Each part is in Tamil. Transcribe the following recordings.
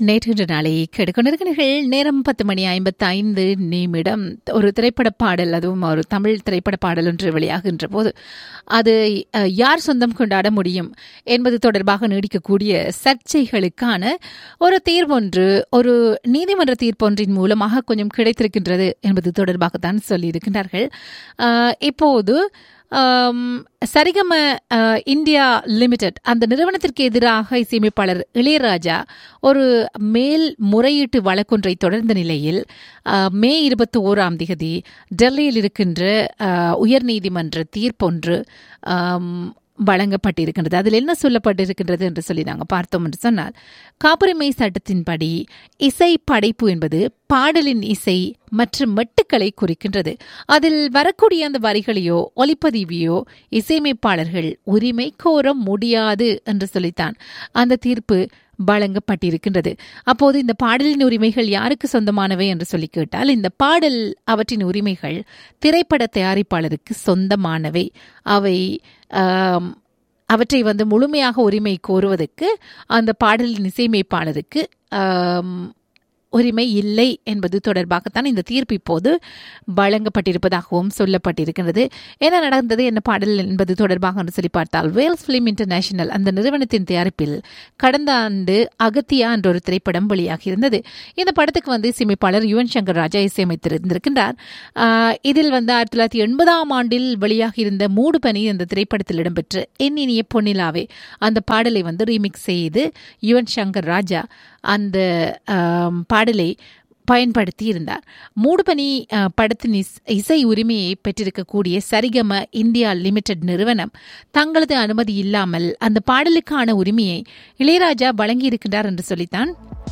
நேற்று நாளை கெடுக்கொண்டிருக்கிறீர்கள் நேரம் பத்து மணி ஐம்பத்தி ஐந்து நிமிடம் ஒரு திரைப்பட பாடல் அதுவும் ஒரு தமிழ் திரைப்பட பாடல் ஒன்று வெளியாகின்ற போது அது அஹ், யார் சொந்தம் கொண்டாட முடியும் என்பது தொடர்பாக நீடிக்கக்கூடிய சர்ச்சைகளுக்கான ஒரு தீர்வொன்று ஒரு நீதிமன்ற தீர்ப்பொன்றின் மூலமாக கொஞ்சம் கிடைத்திருக்கின்றது என்பது தொடர்பாகத்தான் சொல்லியிருக்கின்றார்கள் அஹ், இப்போது ஆம், சரிகம அஹ், இந்தியா லிமிடெட் அந்த நிறுவனத்திற்கு எதிராக இசையமைப்பாளர் இளையராஜா ஒரு மேல் முறையீட்டு வழக்கொன்றை தொடர்ந்த நிலையில் அஹ், மே இருபத்தி ஓராம் தேதி டெல்லியில் இருக்கின்ற அஹ், உயர்நீதிமன்ற தீர்ப்பொன்று ஆம், வழங்கப்பட்டிருக்கின்றது அதில் என்ன சொல்லப்பட்டிருக்கின்றது என்று சொல்லி நாங்கள் பார்த்தோம் என்று சொன்னால் காப்புரிமை சட்டத்தின்படி இசை படைப்பு என்பது பாடலின் இசை மற்றும் மெட்டுக்களை குறிக்கின்றது அதில் வரக்கூடிய அந்த வரிகளையோ ஒலிப்பதிவையோ இசையமைப்பாளர்கள் உரிமை கோர முடியாது என்று சொல்லித்தான் அந்த தீர்ப்பு வழங்கப்பட்டிருக்கின்றது அப்போது இந்த பாடலின் உரிமைகள் யாருக்கு சொந்தமானவை என்று சொல்லி கேட்டால் இந்த பாடல் அவற்றின் உரிமைகள் திரைப்பட தயாரிப்பாளருக்கு சொந்தமானவை அவை ஆம், அவற்றை வந்து முழுமையாக உரிமை கோருவதற்கு அந்த பாடலின் இசையமைப்பாளருக்கு ஆம், உரிமை இல்லை என்பது தொடர்பாகத்தான் இந்த தீர்ப்பு இப்போது வழங்கப்பட்டிருப்பதாகவும் சொல்லப்பட்டிருக்கிறது என்ன நடந்தது என்ன பாடல் என்பது தொடர்பாக என்று சொல்லி பார்த்தால் வேல்ஸ் பிலிம் இன்டர்நேஷனல் அந்த நிறுவனத்தின் தயாரிப்பில் கடந்த ஆண்டு அகத்தியா என்ற ஒரு திரைப்படம் வெளியாகியிருந்தது இந்த படத்துக்கு வந்து இசையமைப்பாளர் யுவன் சங்கர் ராஜா இசையமைத்திருந்திருக்கின்றார் ஆஹ் இதில் வந்து ஆயிரத்தி தொள்ளாயிரத்தி எண்பதாம் ஆண்டில் வெளியாகியிருந்த மூடு பனி அந்த திரைப்படத்தில் இடம்பெற்று என் இனிய பொன்னிலாவே அந்த பாடலை வந்து ரீமிக்ஸ் செய்து யுவன் சங்கர் ராஜா அந்த ஆம், பாடலை பயன்படுத்தி இருந்தார் மூடுபனி அஹ், படத்தின் இஸ்- இசை உரிமையை பெற்றிருக்கக்கூடிய சரிகம இந்தியா லிமிடெட் நிறுவனம் தங்களது அனுமதி இல்லாமல் அந்த பாடலுக்கான உரிமையை இளையராஜா வழங்கியிருக்கின்றார் என்று சொல்லித்தான்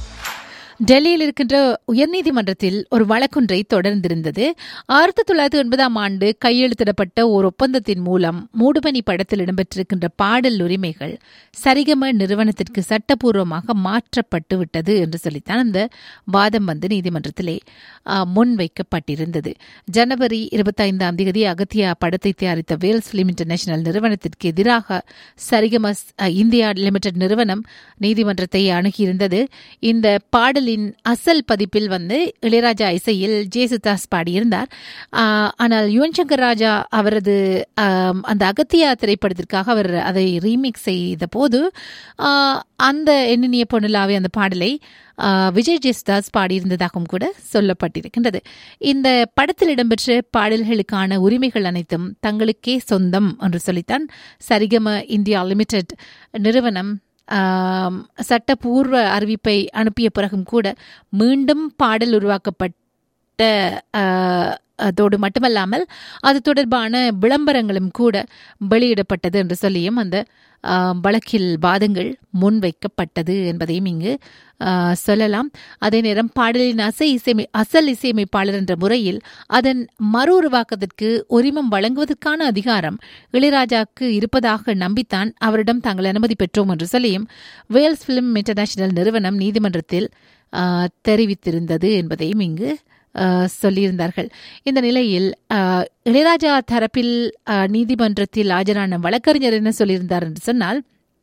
டெல்லியில் இருக்கின்ற உயர்நீதிமன்றத்தில் ஒரு வழக்கொன்றை தொடர்ந்திருந்தது ஆயிரத்தி தொள்ளாயிரத்தி ஒன்பதாம் ஆண்டு கையெழுத்திடப்பட்ட ஒரு ஒப்பந்தத்தின் மூலம் மூடுபனி படத்தில் இடம்பெற்றிருக்கின்ற பாடல் உரிமைகள் சரிகம நிறுவனத்திற்கு சட்டபூர்வமாக மாற்றப்பட்டு விட்டது என்று சொல்லித்தான் அந்த வாதம் வந்து நீதிமன்றத்திலே ஆ, முன்வைக்கப்பட்டிருந்தது ஜனவரி இருபத்தைந்தாம் தேதி அகத்தியா படத்தை தயாரித்த வேல்ஸ் பிலிம் இன்டர்நேஷனல் நிறுவனத்திற்கு எதிராக சரிகம ஸ்- அ, இந்தியா லிமிடெட் நிறுவனம் நீதிமன்றத்தை அணுகியிருந்தது இந்த பாடலின் அசல் பதிப்பில் வந்து இளையராஜா இசையில் ஜேசுதாஸ் பாடியிருந்தார் ஆ, ஆனால் யுவன் சங்கர் ராஜா அவரது ஆம், அந்த அகத்தியா திரைப்படத்திற்காக அவர் அதை ரீமிக்ஸ் செய்த போது ஆ, அந்த எண்ணினிய பொண்ணுலாவே அந்த பாடலை ஆ, விஜய் ஜெஸ்தாஸ் பாடியிருந்ததாகவும் கூட சொல்லப்பட்டிருக்கின்றது இந்த படத்தில் இடம்பெற்ற பாடல்களுக்கான உரிமைகள் அனைத்தும் தங்களுக்கே சொந்தம் என்று சொல்லித்தான் சரிகம இந்தியா லிமிடெட் நிறுவனம் ஆம், சட்டபூர்வ அறிவிப்பை அனுப்பிய பிறகும் கூட மீண்டும் பாடல் உருவாக்கப்பட்ட ஆ, அதோடு மட்டுமல்லாமல் அது தொடர்பான விளம்பரங்களும் கூட வெளியிடப்பட்டது என்று சொல்லியும் அந்த ஆ, வழக்கில் வாதங்கள் முன்வைக்கப்பட்டது என்பதையும் இங்கு ஆ, சொல்லலாம் அதே நேரம் பாடலின் அசை இசையமை அசல் இசையமைப்பாளர் என்ற முறையில் அதன் மறு உருவாக்கத்திற்கு உரிமம் வழங்குவதற்கான அதிகாரம் இளையராஜாவுக்கு இருப்பதாக நம்பித்தான் அவரிடம் தாங்கள் அனுமதி பெற்றோம் என்று சொல்லியும் வேல்ஸ் பிலிம் இன்டர்நேஷனல் நிறுவனம் நீதிமன்றத்தில் ஆ, தெரிவித்திருந்தது என்பதையும் இங்கு ஆ, சொல்லியிருந்தார்கள் இந்த நிலையில் ஆ, இளையராஜா தரப்பில் ஆ, நீதிமன்றத்தில் ஆஜரான வழக்கறிஞர் என்ன சொல்லியிருந்தார் என்று சொன்னால்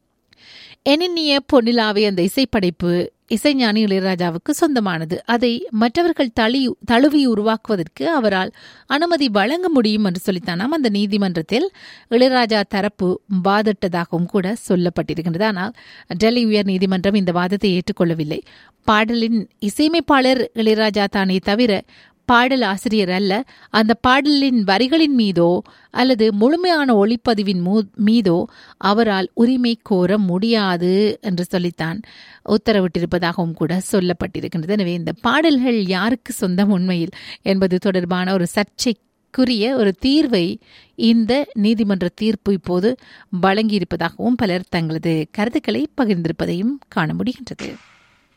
எண்ணிய பொன்னிலாவே அந்த இசைப்படைப்பு இசைஞானி இளையராஜாவுக்கு சொந்தமானது அதை மற்றவர்கள் தளி தழுவி உருவாக்குவதற்கு அவரால் அனுமதி வழங்க முடியும் என்று சொல்லித்தானாம் அந்த நீதிமன்றத்தில் இளையராஜா தரப்பு வாதிட்டதாகவும் கூட சொல்லப்பட்டிருக்கின்றது ஆனால் டெல்லி உயர் நீதிமன்றம் இந்த வாதத்தை ஏற்றுக்கொள்ளவில்லை பாடலின் இசையமைப்பாளர் இளையராஜா தானே தவிர பாடல் ஆசிரியர் அல்ல அந்த பாடலின் வரிகளின் மீதோ அல்லது முழுமையான ஒளிப்பதிவின் மூ- மீதோ அவரால் உரிமை கோர முடியாது என்று சொல்லித்தான் உத்தரவிட்டிருப்பதாகவும் கூட சொல்லப்பட்டிருக்கின்றது எனவே இந்த பாடல்கள் யாருக்கு சொந்தம் உண்மையில் என்பது தொடர்பான ஒரு சர்ச்சைக்குரிய ஒரு தீர்வை இந்த நீதிமன்ற தீர்ப்பு இப்போது வழங்கியிருப்பதாகவும் பலர் தங்களது கருத்துக்களை பகிர்ந்திருப்பதையும் காண முடிகின்றது